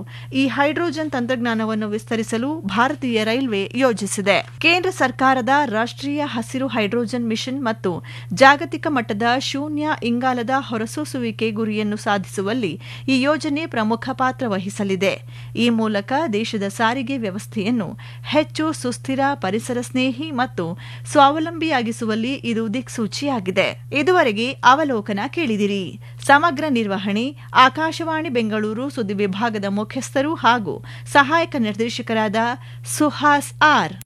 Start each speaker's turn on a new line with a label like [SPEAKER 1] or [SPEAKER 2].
[SPEAKER 1] ಈ ಹೈಡ್ರೋಜನ್ ತಂತ್ರಜ್ಞಾನವನ್ನು ವಿಸ್ತರಿಸಲು ಭಾರತೀಯ ರೈಲ್ವೆ ಯೋಜಿಸಿದೆ ಕೇಂದ್ರ ಸರ್ಕಾರದ ರಾಷ್ಟ್ರೀಯ ಹಸಿರು ಹೈಡ್ರೋಜನ್ ಮಿಷನ್ ಮತ್ತು ಜಾಗತಿಕ ಮಟ್ಟದ ಶೂನ್ಯ ಇಂಗಾಲದ ಹೊರಸೂಸುವಿಕೆ ಗುರಿಯನ್ನು ಸಾಧಿಸುವಲ್ಲಿ ಈ ಯೋಜನೆ ಪ್ರಮುಖ ಪಾತ್ರ ವಹಿಸಲಿದೆ ಈ ಮೂಲಕ ದೇಶದ ಸಾರಿಗೆ ವ್ಯವಸ್ಥೆಯನ್ನು ಹೆಚ್ಚು ಸುಸ್ಥಿರ ಪರಿಸರ ಸ್ನೇಹಿ ಮತ್ತು ಸ್ವಾವಲಂಬಿಯಾಗಿಸುವಲ್ಲಿ ಇದು ದಿಕ್ಸೂಚಿಯಾಗಿದೆ ಇದುವರೆಗೆ ಅವಲೋಕನ ಕೇಳಿದಿರಿ ಸಮಗ್ರ ನಿರ್ವಹಣೆ ಆಕಾಶವಾಣಿ ಬೆಂಗಳೂರು ಸುದ್ದಿ ವಿಭಾಗದ ಮುಖ್ಯಸ್ಥರು ಹಾಗೂ ಸಹಾಯಕ ನಿರ್ದೇಶಕರಾದ ಸುಹಾಸ್ ಆರ್